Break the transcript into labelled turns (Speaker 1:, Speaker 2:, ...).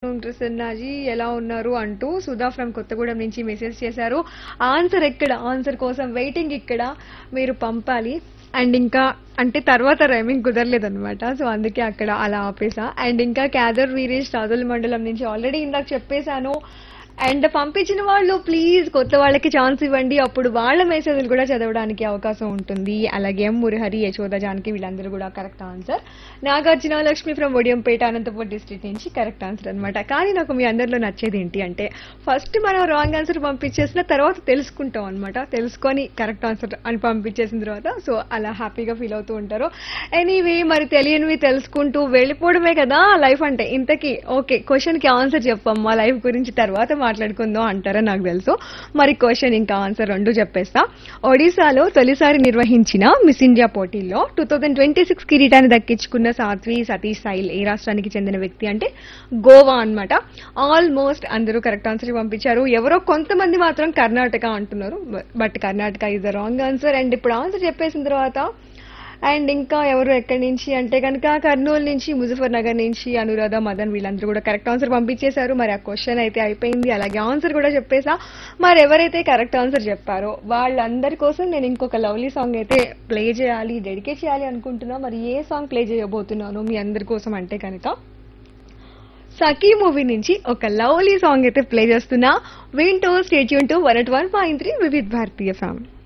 Speaker 1: afternoon ప్రసన్నాజీ ఎలా ఉన్నారు అంటూ సుధా ఫ్రమ్ కొత్తగూడెం నుంచి మెసేజ్ చేశారు ఆన్సర్ ఎక్కడ ఆన్సర్ కోసం వెయిటింగ్ ఇక్కడ మీరు పంపాలి అండ్ ఇంకా అంటే తర్వాత రైమింగ్ కుదరలేదన్నమాట సో అందుకే అక్కడ అలా ఆపేసా అండ్ ఇంకా క్యాదర్ వీరేష్ సాదుల మండలం నుంచి ఆల్రెడీ ఇందాక చెప్పేశాను అండ్ పంపించిన వాళ్ళు ప్లీజ్ కొత్త వాళ్ళకి ఛాన్స్ ఇవ్వండి అప్పుడు వాళ్ళ మెసేజ్లు కూడా చదవడానికి అవకాశం ఉంటుంది అలాగే ఎం మురహరి యశోద జానకి వీళ్ళందరూ కూడా correct answer Nagarjuna Lakshmi from Odiyampeta Anantapur district నుంచి కరెక్ట్ ఆన్సర్ అన్నమాట కానీ నాకు మీ అందరిలో నచ్చేది ఏంటి అంటే ఫస్ట్ మనం రాంగ్ ఆన్సర్ పంపించేసిన తర్వాత తెలుసుకుంటాం అనమాట తెలుసుకొని కరెక్ట్ ఆన్సర్ అని పంపించేసిన తర్వాత సో అలా హ్యాపీగా ఫీల్ అవుతూ ఉంటారు ఎనీవే మరి తెలియనివి తెలుసుకుంటూ వెళ్ళిపోవడమే కదా లైఫ్ అంటే ఇంతకీ ఓకే క్వశ్చన్ కి ఆన్సర్ చెప్పమ్మా లైఫ్ గురించి తర్వాత మాట్లాడుకుందాం అంటారా నాకు తెలుసు మరి క్వశ్చన్ ఇంకా ఆన్సర్ రెండు చెప్పేస్తా ఒడిశాలో తొలిసారి నిర్వహించిన మిస్ ఇండియా పోటీల్లో టూ థౌజండ్ ట్వంటీ సిక్స్ కిరీటాన్ని దక్కించుకున్న సాత్వి సతీష్ సాయిల్ ఏ రాష్ట్రానికి చెందిన వ్యక్తి అంటే గోవా అన్నమాట ఆల్మోస్ట్ అందరూ కరెక్ట్ ఆన్సర్ పంపించారు ఎవరో కొంతమంది మాత్రం కర్ణాటక అంటున్నారు but Karnataka is the wrong answer and ఇప్పుడు ఆన్సర్ చెప్పేసిన తర్వాత అండ్ ఇంకా ఎవరు ఎక్కడి నుంచి అంటే కనుక కర్నూలు నుంచి ముజఫర్ నగర్ నుంచి అనురాధ మదన్ వీళ్ళందరూ కూడా కరెక్ట్ ఆన్సర్ పంపించేశారు మరి ఆ క్వశ్చన్ అయితే అయిపోయింది అలాగే ఆన్సర్ కూడా చెప్పేసా మరి ఎవరైతే కరెక్ట్ ఆన్సర్ చెప్పారో వాళ్ళందరి కోసం నేను ఇంకొక లవ్లీ సాంగ్ అయితే ప్లే చేయాలి డెడికేట్ చేయాలి అనుకుంటున్నా మరి ఏ సాంగ్ ప్లే చేయబోతున్నాను మీ అందరి కోసం అంటే కనుక సఖీ మూవీ నుంచి ఒక లవ్లీ సాంగ్ అయితే ప్లే చేస్తున్నా వింటూ stay tuned to one eight one point three Vividh Bharati ఫ్యామ్